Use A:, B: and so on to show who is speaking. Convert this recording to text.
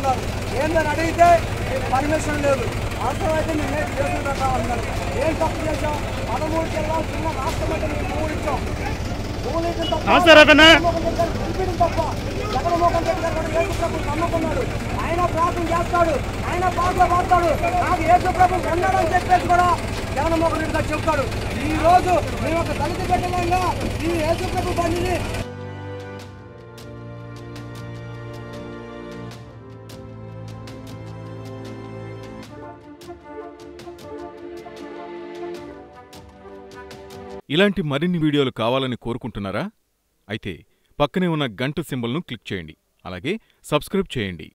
A: అడుగుతున్నారు ఏందని అడిగితే పర్మిషన్ లేదు అవసరమైతే మేము ఏం చేసుకుంటా అన్నారు ఏం తప్పు చేసాం పదమూడు జిల్లాలు చిన్న రాష్ట్రం అంటే మీకు మూడు ఇచ్చాం మూడు ఇచ్చిన తప్ప
B: నమస్తే రతన్న.
A: జగన్మోహన్ రెడ్డి గారు పిలిపించడం తప్ప జగన్మోహన్ రెడ్డి గారు కూడా యేసు ప్రభు నమ్ముకున్నాడు ఆయన ప్రార్థన చేస్తాడు ఆయన పాటలు పాడతాడు నాకు యేసు ప్రభు ఉన్నాడని చెప్పేసి కూడా జగన్మోహన్ రెడ్డి గారు చెప్తాడు ఈ రోజు మేము ఒక దళిత బిడ్డలంగా ఈ యేసు ప్రభు బండిని
C: ఇలాంటి మరిన్ని వీడియోలు కావాలని కోరుకుంటున్నారా అయితే పక్కనే ఉన్న గంట సింబల్ను క్లిక్ చేయండి అలాగే సబ్స్క్రైబ్ చేయండి